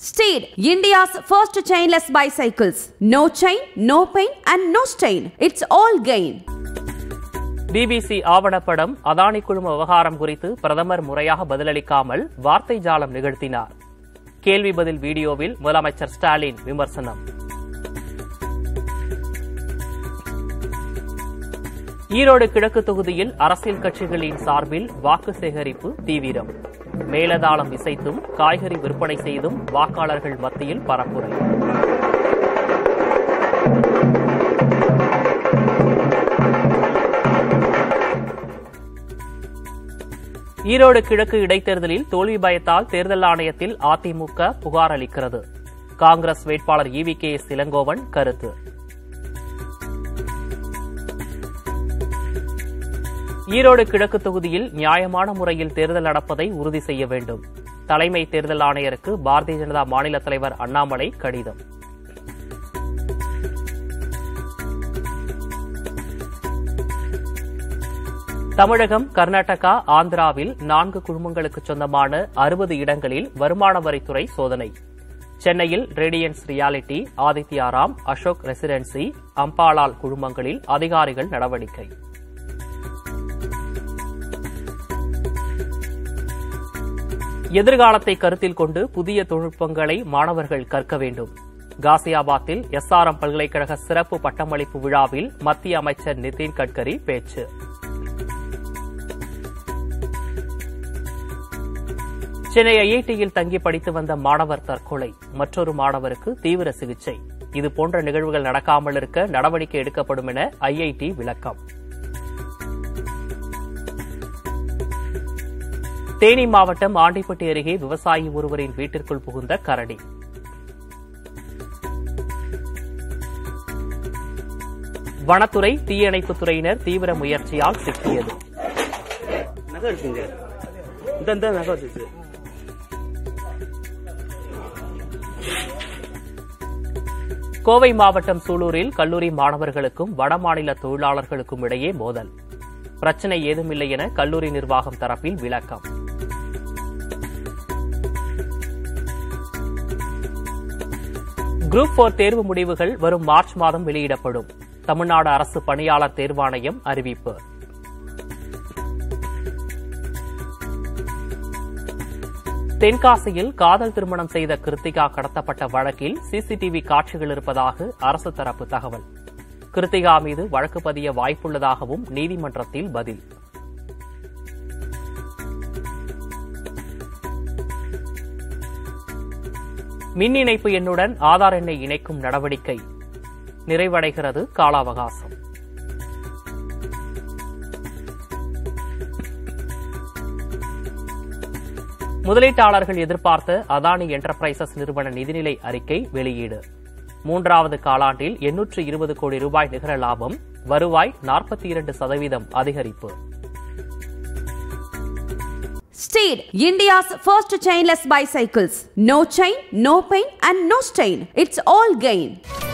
Steed, India's first chainless bicycles. No chain, no pain, and no stain. It's all gain. BBC ஆவணப்படம் அதானி குழும விவகாரம் குறித்து பிரதமர் முறையாக பதிலளிக்காமல் வார்த்தை ஜாலம் நிகழ்த்தினார் கேள்வி பதில் வீடியோவில் முதலமைச்சர் ஸ்டாலின் விமர்சனம் ஈரோடு கிழக்கு தொகுதியில் அரசியல் கட்சிகளின் சார்பில் வாக்கு சேகரிப்பு தீவிரம் மேலதாளம் இசைத்தும் காய்கறி விற்பனை செய்தும் வாக்காளர்கள் மத்தியில் பரப்புரை ஈரோடு கிழக்கு இடைத்தேர்தலில் தோல்வி பயத்தால் தேர்தல் ஆணையத்தில் அதிமுக புகார் அளிக்கிறது காங்கிரஸ் வேட்பாளர் இவி கே எஸ் இளங்கோவன் கருத்து ஈரோடு கிழக்கு தொகுதியில் நியாயமான முறையில் தேர்தல் நடப்பதை உறுதி செய்ய வேண்டும் தலைமை தேர்தல் ஆணையருக்கு பாரதிய ஜனதா மாநில தலைவர் அண்ணாமலை கடிதம் தமிழகம் கர்நாடகா ஆந்திராவில் நான்கு குழுமங்களுக்கு சொந்தமான அறுபது இடங்களில் வருமான வரித்துறை சோதனை சென்னையில் radiance realty Adityaram Ashok residency Ambalal குழுமங்களில் அதிகாரிகள் நடவடிக்கை எதிர்காலத்தை கருத்தில் கொண்டு புதிய தொழில்நுட்பங்களை மாணவர்கள் கற்க வேண்டும் காசியாபாத்தில் எஸ்ஆர்எம் பல்கலைக்கழக சிறப்பு பட்டமளிப்பு விழாவில் மத்திய அமைச்சர் நிதின் கட்கரி பேச்சு சென்னை ஐஐடியில் தங்கி படித்து வந்த மாணவர் தற்கொலை மற்றொரு மாணவருக்கு தீவிர சிகிச்சை இதுபோன்ற நிகழ்வுகள் நடக்காமல் இருக்க நடவடிக்கை எடுக்கப்படும் என ஐஐடி விளக்கம் தேனி மாவட்டம் ஆண்டிப்பட்டி அருகே விவசாயி ஒருவரின் வீட்டிற்குள் புகுந்த கரடி வனத்துறை தீயணைப்புத் துறையினர் தீவிர முயற்சியால் சிக்கியது நகை இருக்குங்க இந்த இந்த நகை வச்சுச்சு கோவை மாவட்டம் சூலூரில் கல்லூரி மாணவர்களுக்கும் வடமாநில தொழிலாளர்களுக்கும் இடையே மோதல் பிரச்சனை ஏதுமில்லை என கல்லூரி நிர்வாகம் தரப்பில் விளக்கம் குரூப் போர் தேர்வு முடிவுகள் வரும் மார்ச் மாதம் வெளியிடப்படும் தமிழ்நாடு அரசு பணியாளர் தேர்வாணையம் அறிவிப்பு தென்காசியில் காதல் திருமணம் செய்த கிருத்திகா கடத்தப்பட்ட வழக்கில் சிசிடிவி காட்சிகள் இருப்பதாக அரசு தரப்பு தகவல் கிருத்திகா மீது வழக்கு பதிய வாய்ப்புள்ளதாகவும் நீதிமன்றத்தில் பதில் மின் இணைப்பு எண்ணுடன் ஆதார் எண்ணை இணைக்கும் நடவடிக்கை நிறைவடைகிறது கால அவகாசம் முதலீட்டாளர்கள் எதிர்பார்த்த அதானி என்டர்பிரைசஸ் நிறுவன நிதிநிலை அறிக்கை வெளியீடு மூன்றாவது காலாண்டில் எண்ணூற்று இருபது கோடி ரூபாய் நிகர லாபம் வருவாய் நாற்பத்தி இரண்டு சதவீதம் அதிகரிப்பு Steed, India's first chainless bicycles. No chain, no pain, and no stain. It's all gain.